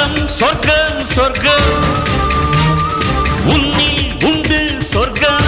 சொர்க்கம் சொர்க்கம் சொர்க்கம் உன்னில் உண்டு சொர்க்கம்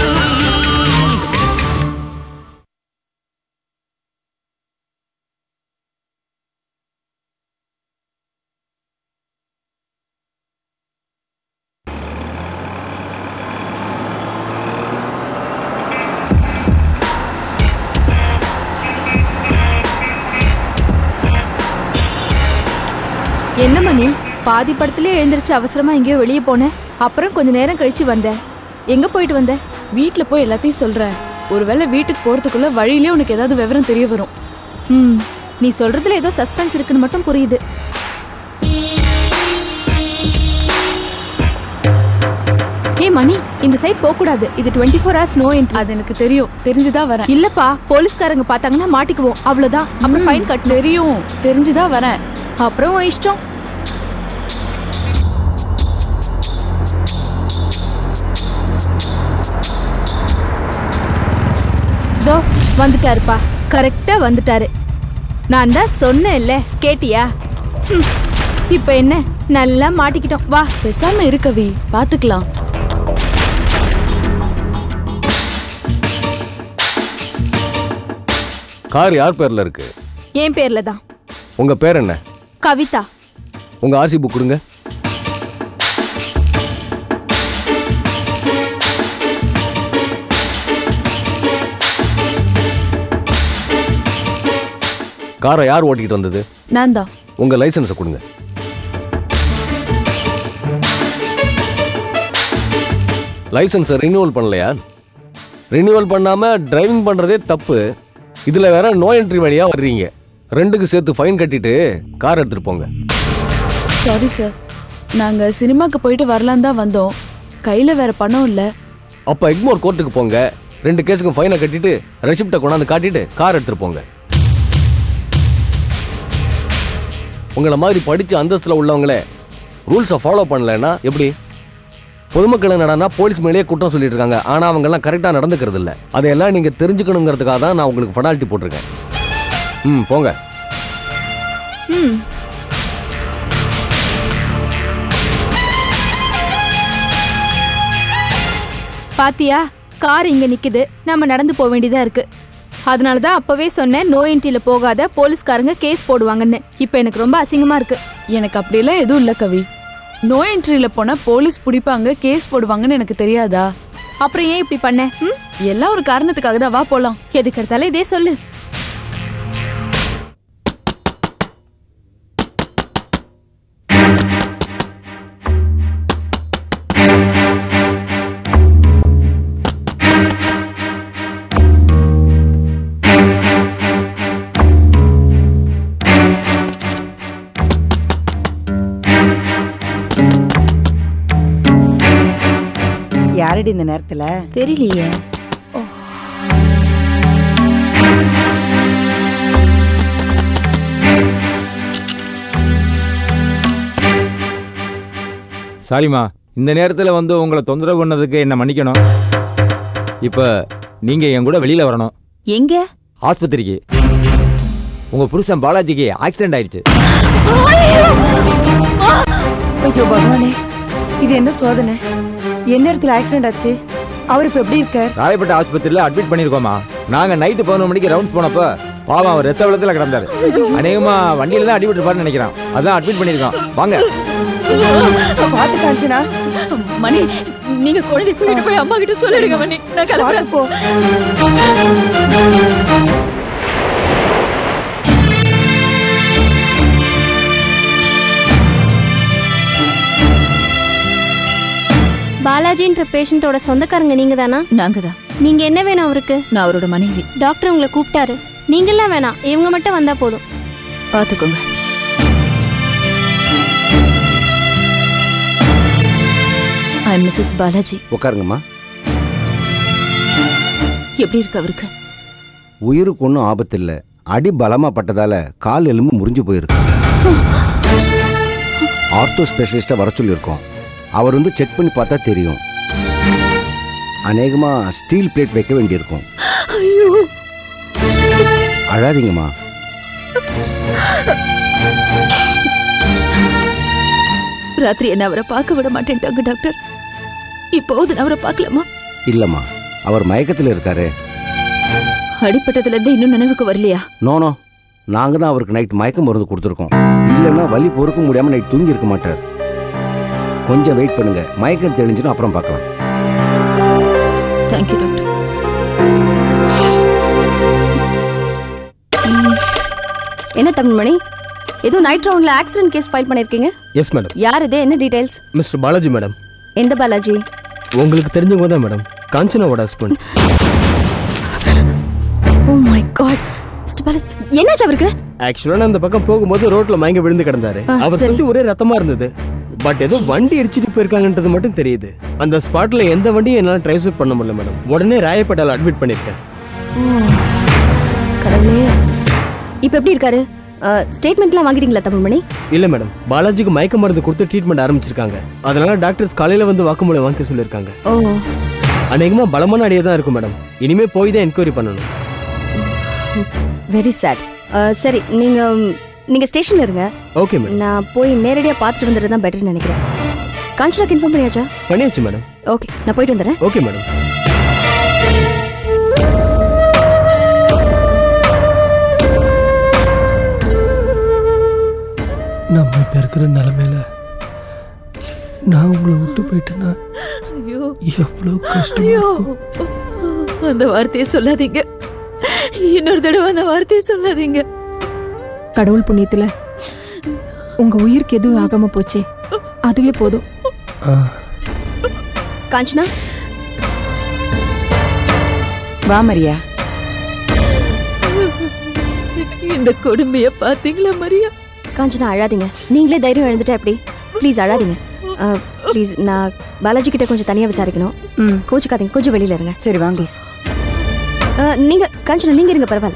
என்ன மணி பாதி படத்திலே எழுந்திருச்சு அவசரமா எங்கேயோ வெளியே போனேன் அப்புறம் கொஞ்ச நேரம் கழிச்சு வந்தேன் எங்க போயிட்டு வந்த வீட்ல போய் எல்லாத்தையும் சொல்றேன் ஒருவேளை வீட்டுக்கு போறதுக்குள்ள வழியிலே உனக்கு ஏதாவது விவரம் தெரிய வரும் ம் நீ சொல்றதுல ஏதோ சஸ்பென்ஸ் இருக்குன்னு மட்டும் புரியுது ஏ மணி இந்த சைட் போக கூடாது இது 24 ஃபோர் ஹவர்ஸ் நோ என்ட்ரி அது எனக்கு தெரியும் தெரிஞ்சுதான் வரேன் இல்லப்பா போலீஸ்காரங்க பார்த்தாங்கன்னா மாட்டிக்குவோம் அவ்வளவுதான் அப்புறம் ஃபைன் கட்டு தெரியும் தெரிஞ்சுதான் வரேன் அப்புறம் உன் இஷ்டம் தோ வந்துட்டாருப்பா கரெக்டா வந்துட்டாரு நான் தான் சொன்னேன்ல கேட்டியா ஹம், இப்ப என்ன நல்லா மாட்டிக்கிட்டோம் வா பேசாம இருக்கவி பாத்துக்கலாம் கார் யார் பேர்ல இருக்கு என் பேர்ல தான் உங்க பேர் என்ன கவிதா உங்க ஆர்சி புக் கொடுங்க காரை யார் ஓட்டிக்கிட்டு வந்தது நான் தான் உங்க லைசன்ஸை கொடுங்க லைசன்ஸை ரினியூவல் பண்ணலையா ரினியூவல் பண்ணாம டிரைவிங் பண்றதே தப்பு இதுல வேற நோ என்ட்ரி வழியா வர்றீங்க ரெண்டுக்கு சேர்த்து ஃபைன் கட்டிட்டு கார் எடுத்துட்டு போங்க சாரி சார் நாங்க சினிமாக்கு போயிட்டு வரலாம் தான் வந்தோம் கையில வேற பணம் இல்ல அப்ப எக்மோர் கோர்ட்டுக்கு போங்க ரெண்டு கேஸுக்கும் ஃபைனை கட்டிட்டு ரெசிப்டை கொண்டாந்து காட்டிட்டு கார் எடுத்துட்டு போங்க உங்களை மாதிரி படிச்சு அந்தஸ்துல உள்ளவங்களே ரூல்ஸை ஃபாலோ பண்ணலைன்னா எப்படி பொதுமக்கள் என்னடான்னா போலீஸ் மேலேயே குற்றம் சொல்லிட்டு இருக்காங்க ஆனா அவங்க எல்லாம் கரெக்டா நடந்துக்கிறது இல்ல அதையெல்லாம் நீங்க தெரிஞ்சுக்கணுங்கிறதுக்காக தான் நான் உங்களுக்கு ஃபெனால்ட்டி போட்டிருக்கேன் ம் போங்க ம் பாத்தியா கார் இங்க நிக்குது நம்ம நடந்து போக வேண்டியதா இருக்கு அதனால தான் அப்பவே சொன்னேன் நோ என்ட்ரியில போகாத போலீஸ்காரங்க கேஸ் போடுவாங்கன்னு இப்போ எனக்கு ரொம்ப அசிங்கமா இருக்கு எனக்கு அப்படியெல்லாம் எதுவும் இல்ல கவி நோ என்ட்ரியில போனா போலீஸ் பிடிப்பாங்க கேஸ் போடுவாங்கன்னு எனக்கு தெரியாதா அப்புறம் ஏன் இப்படி பண்ண ம் எல்லாம் ஒரு காரணத்துக்காக தான் வா போலாம் எதுக்கு எடுத்தாலும் இதே சொல்லு யாரடி இந்த நேரத்துல தெரியலையே சாரிம்மா இந்த நேரத்தில் வந்து உங்களை தொந்தரவு பண்ணதுக்கு என்ன மன்னிக்கணும் இப்போ நீங்கள் என் கூட வெளியில் வரணும் எங்க ஆஸ்பத்திரிக்கு உங்கள் புருஷன் பாலாஜிக்கு ஆக்சிடென்ட் ஆயிடுச்சு ஐயோ பகவானே இது என்ன சோதனை எந்த இடத்துல ஆக்சிடென்ட் ஆச்சு அவர் இப்ப எப்படி இருக்கார் ராயப்பட்ட ஆஸ்பத்திரியில் அட்மிட் பண்ணியிருக்கோமா நாங்கள் நைட்டு பதினொரு மணிக்கு ரவுண்ட்ஸ் போனப்போ பாவம் அவர் ரத்த வெள்ளத்தில் கிடந்தாரு அநேகமாக வண்டியில் தான் அடிபட்டுருப்பாருன்னு நினைக்கிறேன் அதான் அட்மிட் பண்ணியிருக்கோம் வாங்க பாத்து காஞ்சனா மணி நீங்க குழந்தை கூட்டிட்டு போய் அம்மா கிட்ட சொல்லிடுங்க மணி நான் பாத்து போ பாலாஜின்ற பேஷண்ட்டோட சொந்தக்காரங்க நீங்க தானா நாங்க தான் நீங்க என்ன வேணும் அவருக்கு நான் அவரோட மனைவி டாக்டர் உங்களை கூப்பிட்டாரு நீங்களாம் வேணாம் இவங்க மட்டும் வந்தா போதும் பாத்துக்கோங்க ஐ மிஸ்ஸஸ் பாலாஜி உட்காருங்கம்மா எப்படி இருக்கு அவருக்கு உயிருக்கு ஒன்றும் ஆபத்து இல்லை அடி பலமா பட்டதால கால் எலும்பு முறிஞ்சு போயிருக்கு ஆர்த்தோ ஸ்பெஷலிஸ்ட்டை வர சொல்லியிருக்கோம் அவர் வந்து செக் பண்ணி பார்த்தா தெரியும் அநேகமா ஸ்டீல் பிளேட் வைக்க வேண்டியிருக்கும் அழாதீங்கம்மா ராத்திரி என்ன அவரை பார்க்க விட மாட்டேன்ட்டாங்க டாக்டர் இப்போது நான் அவரை பார்க்கலாமா இல்லைம்மா அவர் மயக்கத்தில் இருக்காரு அடிப்பட்டதுல இருந்து இன்னும் நினைவுக்கு வரலையா நோனோ நாங்கள் தான் அவருக்கு நைட் மயக்க மருந்து கொடுத்துருக்கோம் இல்லைன்னா வலி பொறுக்க முடியாமல் நைட் தூங்கி இருக்க மாட்டார் கொஞ்சம் வெயிட் பண்ணுங்க மயக்கம் தெளிஞ்சிடும் அப்புறம் பார்க்கலாம் தேங்க்யூ டாக்டர் என்ன தமிழ்மணி ஏதோ நைட் ரவுண்ட்ல ஆக்சிடென்ட் கேஸ் ஃபைல் பண்ணிருக்கீங்க எஸ் மேடம் யார் இது என்ன டீடைல்ஸ் மிஸ்டர் பாலாஜி மேடம் எந்த பாலாஜி உங்களுக்கு தெரிஞ்சவங்க தான் மேடம் காஞ்சனாவோட husband oh my god mister Balaji என்னாச்சு அவருக்கு ஆக்சுவலா நான் அந்த பக்கம் போகும்போது ரோட்ல மயங்க விழுந்து கிடந்தாரு ஆ, அவர் சரி. சுத்தி ஒரே ரத்தமா இருந்தது பட் ஏதோ வண்டி அடிச்சிட்டு போயிருக்காங்கன்றது மட்டும் தெரியுது அந்த ஸ்பாட்ல எந்த வண்டியும் என்னால ட்ரைஸ் அவுட் பண்ண முடியல மேடம் உடனே ராயப்பேட்டால அட்மிட் பண்ணிருக்கேன் கடவுளே இப்போ எப்படி இருக்காரு ஸ்டேட்மெண்ட்லாம் வாங்கிட்டீங்களா தமிழ்மணி இல்ல மேடம் பாலாஜிக்கு மயக்க மருந்து கொடுத்து ட்ரீட்மெண்ட் ஆரம்பிச்சிருக்காங்க அதனால டாக்டர்ஸ் காலையில வந்து வாக்குமூலம் வாங்க சொல்லியிருக்காங்க ஓ அநேகமா பலமான அடியே தான் இருக்கும் மேடம் இனிமே போய் தான் என்கொயரி பண்ணணும் வெரி சேட் சரி நீங்க ம், நீங்க ஸ்டேஷன்ல இருங்க ஓகே மேடம் நான் போய் நேரடியா பார்த்துட்டு வந்துடுறது தான் பெட்டர்னு நினைக்கிறேன் காஞ்சனாக்கு இன்ஃபார்ம் பண்ணியாச்சா பண்ணியாச்சு மேடம் ஓகே நான் போயிட்டு வந்துடுறேன் ஓகே மேடம் நம்ம இப்போ இருக்கிற நிலமையில நான் உங்களை விட்டு போயிட்டேன்னா ஐயோ எவ்வளோ கஷ்டமா ஐயோ இருக்கும் அந்த வார்த்தையை சொல்லாதீங்க இன்னொரு தடவை அந்த வார்த்தையை சொல்லாதீங்க கடவுள் புண்ணியத்துல உங்க உயிருக்கு எதுவும் ஆகாம போச்சே அதுவே போதும் ஆ காஞ்சனா வா மரியா இந்த கொடுமைய பாத்தீங்களா மரியா காஞ்சனா அழாதீங்க நீங்களே தைரியம் எழுந்துட்டா எப்படி ப்ளீஸ் அழாதீங்க ப்ளீஸ் நான் பாலாஜி கிட்ட கொஞ்சம் தனியா விசாரிக்கணும் ம் கோச்சுக்காதீங்க கொஞ்சம் வெளியில இருங்க சரி வாங்க ப்ளீஸ் நீங்க காஞ்சனா நீங்க இருங்க பரவாயில்ல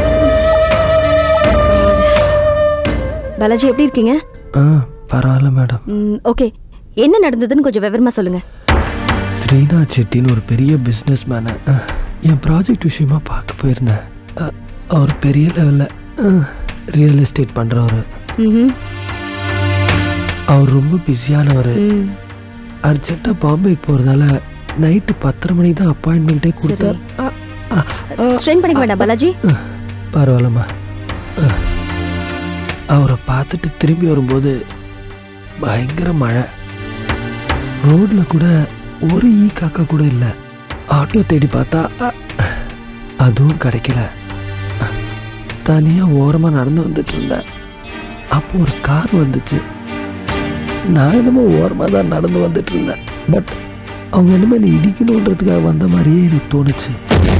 பாலாஜி எப்படி இருக்கீங்க ஆ பரவாயில்ல மேடம் ஓகே என்ன நடந்ததுன்னு கொஞ்சம் விவரமா சொல்லுங்க ஸ்ரீநாத் செட்டின்னு ஒரு பெரிய பிஸ்னஸ் மேனை என் ப்ராஜெக்ட் விஷயமா பார்க்க போயிருந்தேன் அ, அவர் பெரிய லெவலில் ரியல் எஸ்டேட் பண்ணுறவர் ம்ஹும். அவர் ரொம்ப பிஸியானவர் ம் அர்ஜென்ட்டாக பாம்பேக்கு போகிறதால நைட்டு பத்தரை மணிக்கு தான் அப்பாயின்மெண்ட்டே கொடுத்தார் அ, அ, அ, ஸ்ட்ரெயின் பண்ணிக்க வேண்டாம் பாலாஜி பரவாயில்லம்மா அஹ். அவரை பார்த்துட்டு திரும்பி வரும்போது பயங்கர மழை ரோட்ல கூட ஒரு ஈ காக்கா கூட இல்லை ஆட்டோ தேடி பார்த்தா அ, அதுவும் கிடைக்கல தனியாக ஓரமாக நடந்து வந்துட்டு இருந்தேன் அப்போ ஒரு கார் வந்துச்சு நான் என்னமோ ஓரமாக தான் நடந்து வந்துட்டு இருந்தேன் பட் அவங்க என்னமோ என்னை இடிக்கணுன்றதுக்காக வந்த மாதிரியே எனக்கு தோணுச்சு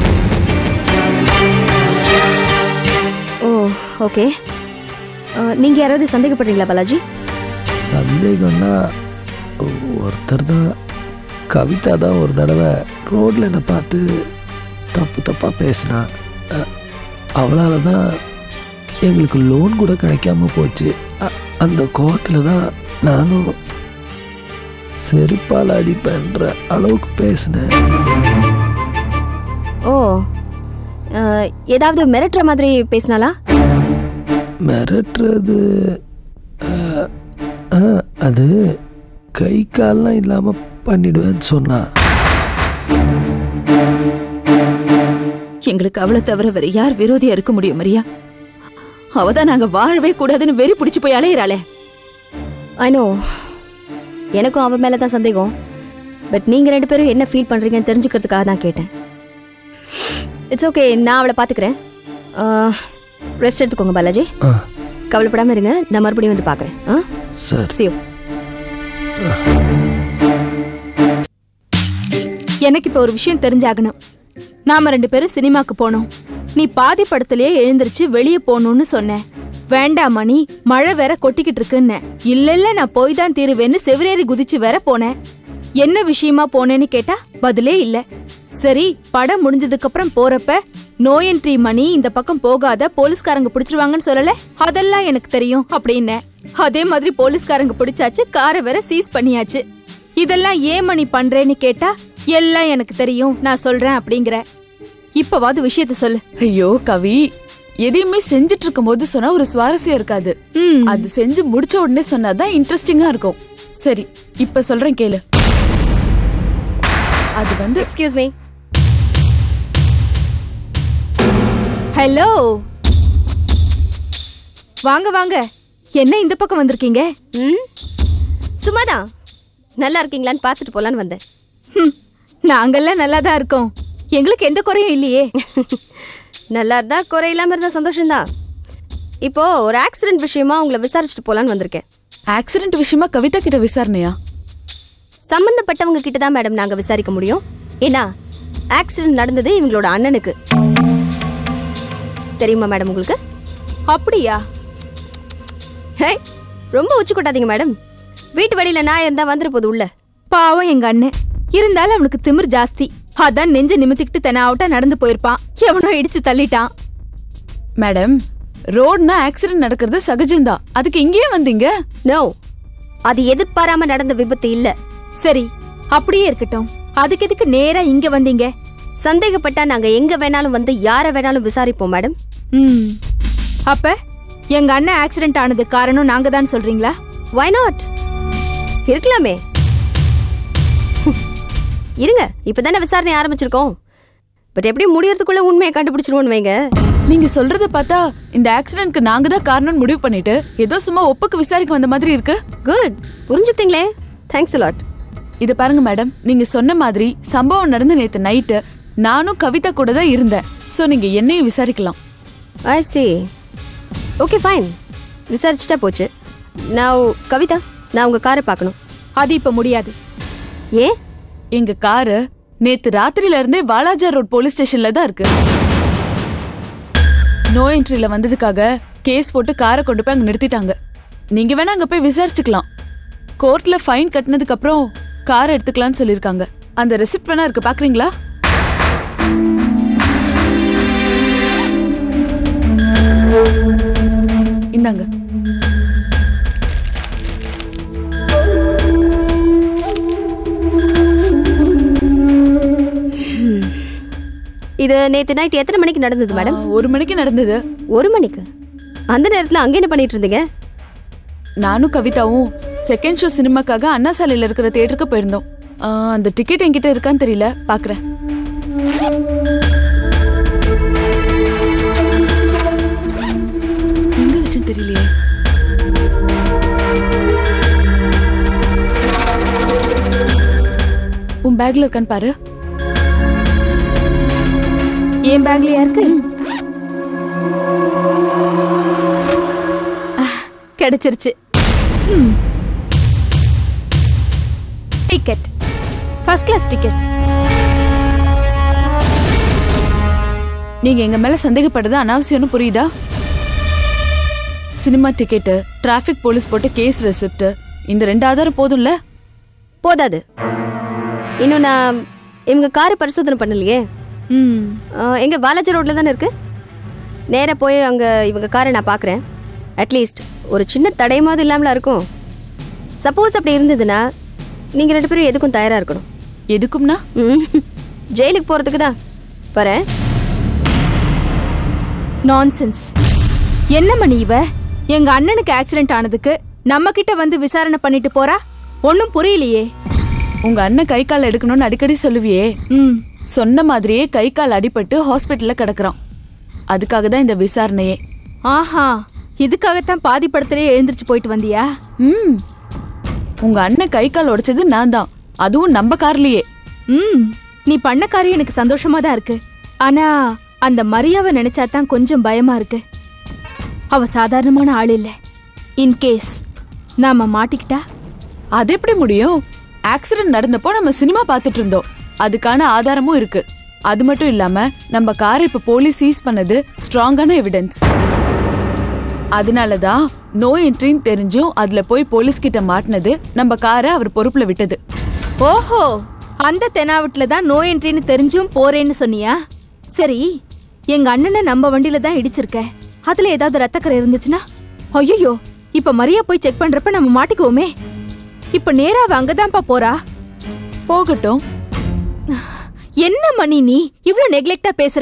ஓ ஓகே நீங்க யாராவது சந்தேகப்படுறீங்களா பாலாஜி சந்தேகம்னா ஒருத்தர் தான் கவிதா தான் ஒரு தடவை ரோட்ல என்னை பார்த்து தப்பு தப்பாக பேசினா அ- அவளால தான் எங்களுக்கு லோன் கூட கிடைக்காம போச்சு அ- அந்த கோவத்தில் தான் நானும் செருப்பால் அடிப்பேன்ற அளவுக்கு பேசினேன் ஓ அஹ், ஏதாவது மிரட்டுற மாதிரி பேசினாலா மிரட்டுறது அ, அ, அது கை கால்லாம் இல்லாமல் பண்ணிடுவேன்னு சொன்னா எங்களுக்கு அவளை தவிர வேற யார் விரோதியா இருக்க முடியும் மரியா அவதான் நாங்க வாழவே கூடாதுன்னு வெறி பிடிச்சு போய் அலையிறாளே ஐநோ எனக்கும் அவன் மேல தான் சந்தேகம் பட் நீங்க ரெண்டு பேரும் என்ன ஃபீல் பண்றீங்கன்னு தெரிஞ்சுக்கிறதுக்காக தான் கேட்டேன் இட்ஸ் ஓகே நான் அவளை பாத்துக்கிறேன் ரெஸ்ட் எடுத்துக்கோங்க பாலாஜி ஆ கவலைப்படாம இருங்க நான் மறுபடியும் வந்து பாக்குறேன் ஆ சரி சியோ எனக்கு இப்ப ஒரு விஷயம் தெரிஞ்சாகணும் நாம ரெண்டு பேரும் சினிமாக்கு போனோம் நீ பாதி படத்திலேயே எழுந்திருச்சு வெளியே போகணும்னு சொன்ன வேண்டாம் மணி மழை வேற கொட்டிக்கிட்டு இருக்குன்னு இல்ல இல்ல நான் போய் தான் தீருவேன்னு செவிரேறி குதிச்சு வேற போனேன் என்ன விஷயமா போனேன்னு கேட்டா பதிலே இல்ல சரி படம் முடிஞ்சதுக்கு அப்புறம் போறப்ப நோ என்ட்ரி மணி இந்த பக்கம் போகாத போலீஸ்காரங்க பிடிச்சிருவாங்கன்னு சொல்லல அதெல்லாம் எனக்கு தெரியும் அப்படின்னு அதே மாதிரி போலீஸ்காரங்க பிடிச்சாச்சு காரை வேற சீஸ் பண்ணியாச்சு இதெல்லாம் ஏன் மணி பண்றேன்னு கேட்டா எல்லாம் எனக்கு தெரியும் நான் சொல்றேன் அப்படிங்கிற இப்பவாது விஷயத்த சொல்லு ஐயோ கவி எதையுமே செஞ்சுட்டு இருக்கும் போது சொன்னா ஒரு சுவாரஸ்யம் இருக்காது ம், அது செஞ்சு முடிச்ச உடனே சொன்னாதான் இன்ட்ரெஸ்டிங்கா இருக்கும் சரி இப்ப சொல்றேன் கேளு அது வந்து எக்ஸ்கியூஸ் மீ ஹலோ வாங்க வாங்க என்ன இந்த பக்கம் வந்திருக்கீங்க ம் சும்மாதான் நல்லா இருக்கீங்களான்னு பார்த்துட்டு போலான்னு வந்தேன் ஹம், நாங்கெல்லாம் நல்லா தான் இருக்கோம் எங்களுக்கு எந்த குறையும் இல்லையே நல்லா இருந்தா குறை இல்லாம இருந்தா சந்தோஷம்தான் இப்போ ஒரு ஆக்சிடென்ட் விஷயமா உங்களை விசாரிச்சுட்டு போலான்னு வந்திருக்கேன் ஆக்சிடென்ட் விஷயமா கவிதா கிட்ட விசாரணையா சம்பந்தப்பட்டவங்க கிட்ட தான் மேடம் நாங்க விசாரிக்க முடியும் ஏன்னா ஆக்சிடென்ட் நடந்தது இவங்களோட அண்ணனுக்கு தெரியுமா மேடம் உங்களுக்கு அப்படியா ஹே ரொம்ப உச்சி கொட்டாதீங்க மேடம் வீட்டு வழியில நான் இருந்தா வந்துரு போது உள்ள பாவம் எங்க அண்ணன் இருந்தாலும் அவனுக்கு திமிர் ஜாஸ்தி அதான் நெஞ்ச நிமித்திக்கிட்டு தெனாவட்டா நடந்து போயிருப்பான் எவனோ இடிச்சு தள்ளிட்டான் மேடம் ரோட்னா ஆக்சிடென்ட் நடக்கிறது சகஜம்தான் அதுக்கு இங்கேயே வந்தீங்க நோ அது எதிர்பாராம நடந்த விபத்து இல்ல சரி அப்படியே இருக்கட்டும் அதுக்கு எதுக்கு நேரா இங்க வந்தீங்க சந்தேகப்பட்டா நாங்க எங்க வேணாலும் வந்து யார வேணாலும் விசாரிப்போம் மேடம் ம் அப்ப எங்க அண்ணன் ஆக்சிடென்ட் ஆனது காரணம் நாங்க தான் சொல்றீங்களா வை நாட் இருக்கலாமே இருங்க இப்பதானே விசாரணை ஆரம்பிச்சிருக்கோம் பட் எப்படி முடியறதுக்குள்ள உண்மையை கண்டுபிடிச்சிருவோன்னு வைங்க நீங்க சொல்றத பார்த்தா இந்த ஆக்சிடென்ட்க்கு நாங்க தான் காரணம்னு முடிவு பண்ணிட்டு ஏதோ சும்மா ஒப்புக்கு விசாரிக்க வந்த மாதிரி இருக்கு குட் புரிஞ்சுக்கிட்டீங்களே தேங்க்ஸ் லாட் இது பாருங்க மேடம் நீங்க சொன்ன மாதிரி சம்பவம் நடந்த நேத்து நைட்டு நானும் கவிதா கூட தான் இருந்தேன் சோ நீங்க என்னையும் விசாரிக்கலாம் ஐ சி ஓகே ஃபைன் விசாரிச்சுட்டா போச்சு நான் கவிதா நான் உங்க காரை பார்க்கணும் அது இப்ப முடியாது ஏன் எங்க காரு நேத்து ராத்திரில இருந்தே வாலாஜா ரோட் போலீஸ் ஸ்டேஷன்ல தான் இருக்கு நோ என்ட்ரில வந்ததுக்காக கேஸ் போட்டு காரை கொண்டு போய் அங்க நிறுத்திட்டாங்க நீங்க வேணா அங்க போய் விசாரிச்சுக்கலாம் கோர்ட்ல ஃபைன் கட்டினதுக்கு அப்புறம் கார் எடுத்துக்கலாம்னு சொல்லிருக்காங்க அந்த ரெசிப்ட் வேணா இருக்கு பாக்குறீங்களா இந்தாங்க இது நேத்து நைட் எத்தனை மணிக்கு நடந்தது மேடம் ஆ, ஒரு மணிக்கு நடந்தது ஒரு மணிக்கு அந்த நேரத்துல அங்க என்ன பண்ணிட்டு இருந்தீங்க நானும் கவிதாவும் செகண்ட் ஷோ சினிமாக்காக அண்ணா சாலையில இருக்கிற தியேட்டருக்கு போயிருந்தோம் ஆ, அந்த டிக்கெட் என்கிட்ட இருக்கான்னு தெரியல பாக்குறேன் எங்க வச்சுன்னு தெரியலையே உன் பேக்ல இருக்கான்னு பாரு என் பேக்லயா இருக்கு ஆஹ், கிடைச்சிருச்சு டிக்கெட் ஃபர்ஸ்ட் கிளாஸ் டிக்கெட் நீங்க எங்க மேல சந்தேகப்படுறது அனாவசியம்னு புரியுதா சினிமா டிக்கெட்டு டிராஃபிக் போலீஸ் போட்ட கேஸ் ரெசிப்ட் இந்த ரெண்டு ஆதாரம் போதும்ல போதாது இன்னும் நான் இவங்க காரை பரிசோதனை பண்ணலையே ம் ஆ, எங்க பாலாஜி ரோட்ல தானே இருக்கு நேரா போய் அங்க இவங்க காரை நான் பார்க்குறேன் அட்லீஸ்ட் ஒரு சின்ன தடயமாவது இல்லாமலா இருக்கும் சப்போஸ் அப்படி இருந்ததுன்னா நீங்க ரெண்டு பேரும் எதுக்கும் தயாரா இருக்கணும் எதுக்கும்னா ம், ஜெயிலுக்கு போறதுக்கு தான் வரேன் நான்சென்ஸ் என்ன மணி இவ எங்க அண்ணனுக்கு ஆக்சிடென்ட் ஆனதுக்கு நம்ம கிட்ட வந்து விசாரணை பண்ணிட்டு போறா ஒன்னும் புரியலையே உங்க அண்ணன் கை கால் எடுக்கணும்னு அடிக்கடி சொல்லுவியே ம் சொன்ன மாதிரியே கை கால் அடிபட்டு ஹாஸ்பிட்டல்ல கிடக்குறான் அதுக்காக தான் இந்த விசாரணையே ஆஹா இதுக்காகத்தான் பாதி படத்திலே எழுந்திருச்சு போயிட்டு வந்தியா ம் உங்க அண்ணன் கை கால் உடைச்சது நான் தான் அதுவும் நம்ம கார்லயே ம் நீ பண்ண காரியம் எனக்கு சந்தோஷமா தான் இருக்கு ஆனா அந்த மரியாவை நினைச்சா தான் கொஞ்சம் பயமா இருக்கு அவ சாதாரணமான ஆள் இல்ல இன்கேஸ் நாம மாட்டிக்கிட்டா அது எப்படி முடியும் ஆக்சிடென்ட் நடந்தப்போ நம்ம சினிமா பார்த்துட்டு இருந்தோம் அதுக்கான ஆதாரமும் இருக்கு அது மட்டும் இல்லாம நம்ம காரை இப்ப போலீஸ் சீஸ் பண்ணது ஸ்ட்ராங்கான எவிடன்ஸ் அதனாலதான் நோ என்ட்ரின்னு தெரிஞ்சும் அதுல போய் போலீஸ் கிட்ட மாட்டினது நம்ம காரை அவர் பொறுப்புல விட்டது ஓஹோ அந்த தெனாவட்டுல தான் நோ என்ட்ரின்னு தெரிஞ்சும் போறேன்னு சொன்னியா சரி எங்க அண்ணனை நம்ம வண்டியில தான் இடிச்சிருக்க அதுல ஏதாவது ரத்தக்கரை இருந்துச்சுன்னா ஐயோ இப்ப மரியா போய் செக் பண்றப்ப நம்ம மாட்டிக்குவோமே இப்ப நேரா அவ அங்கதான்ப்பா போறா போகட்டும் என்ன மணி நீ இவ்ளோ நெக்லெக்டா பேசுற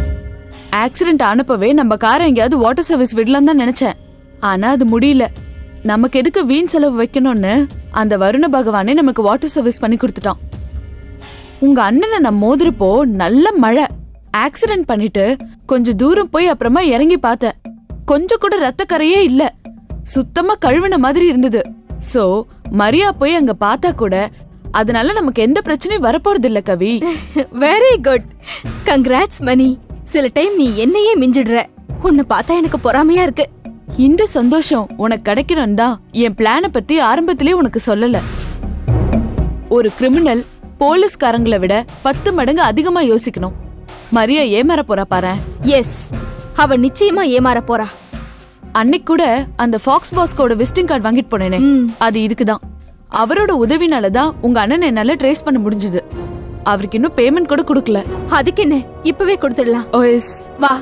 ஆக்சிடென்ட் ஆனப்பவே நம்ம காரை எங்கேயாவது வாட்டர் சர்வீஸ் விடலாம் தான் நினைச்சேன் ஆனா அது முடியல நமக்கு எதுக்கு வீண் செலவு வைக்கணும்னு அந்த வருண பகவானே நமக்கு வாட்டர் சர்வீஸ் பண்ணி கொடுத்துட்டான் உங்க அண்ணனை நான் மோதிரப்போ நல்ல மழை ஆக்சிடென்ட் பண்ணிட்டு கொஞ்சம் தூரம் போய் அப்புறமா இறங்கி பார்த்தேன் கொஞ்சம் கூட ரத்த கரையே இல்ல சுத்தமா கழுவின மாதிரி இருந்தது சோ மரியா போய் அங்க பார்த்தா கூட அதனால நமக்கு எந்த பிரச்சனையும் வரப்போறது இல்ல Kavi very good congrats Mani சில டைம் நீ என்னையே மிஞ்சிடுற உன்னை பார்த்தா எனக்கு பொறாமையா இருக்கு இந்த சந்தோஷம் உனக்கு கிடைக்கணும் தான் என் பிளான பத்தி ஆரம்பத்திலே உனக்கு சொல்லல ஒரு கிரிமினல் போலீஸ்காரங்களை விட பத்து மடங்கு அதிகமா யோசிக்கணும் மரியா ஏமாற போறா பாரு எஸ் அவ நிச்சயமா ஏமாற போறா அன்னைக்கு கூட அந்த ஃபாக்ஸ் பாஸ்கோட விசிட்டிங் கார்டு வாங்கிட்டு போனேனே ம். அது இதுக்குதான் அவரோட உதவினால தான் உங்க அண்ணனை என்னால ட்ரேஸ் பண்ண முடிஞ்சது அவருக்கு இன்னும் பேமெண்ட் கூட கொடுக்கல அதுக்கு என்ன இப்பவே கொடுத்துடலாம் ஓஎஸ் வா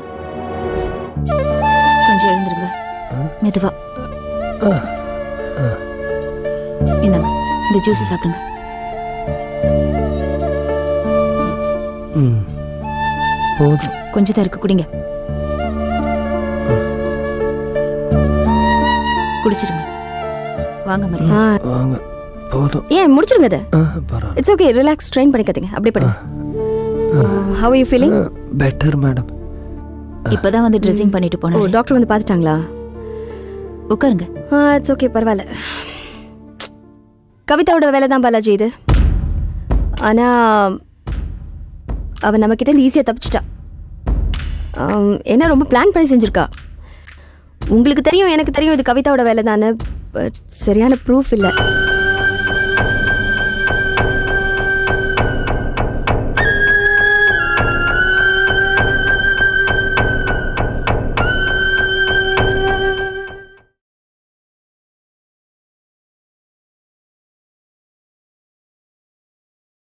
கொஞ்சம் எழுந்துருங்க மெதுவா இந்தாங்க இந்த ஜூஸ் சாப்பிடுங்க ம் போதும் கொஞ்சம் தான் இருக்கு குடிங்க குடிச்சிருங்க வாங்க மரியா ஆ, வாங்க போதும் ஏன் முடிச்சிருங்க அதை ஆ பரவாயில்ல இட்ஸ் ஓகே ரிலாக்ஸ் ட்ரெயின் பண்ணிக்காதீங்க அப்படி படுங்க how you feeling better madam இப்பதான் வந்து ட்ரெஸ்ஸிங் பண்ணிட்டு ஓ போனேன் டாக்டர் வந்து பார்த்துட்டாங்களா உட்காருங்க இட்ஸ் ஓகே பரவாயில்ல கவிதாவோட வேலை தான் பாலாஜி இது ஆனால் அவன் நம்மக்கிட்ட இருந்து ஈஸியாக தப்பிச்சிட்டா ஆம், என்ன ரொம்ப பிளான் பண்ணி செஞ்சுருக்கா உங்களுக்கு தெரியும் எனக்கு தெரியும் இது கவிதாவோட வேலை தானே பட் சரியான ப்ரூஃப் இல்லை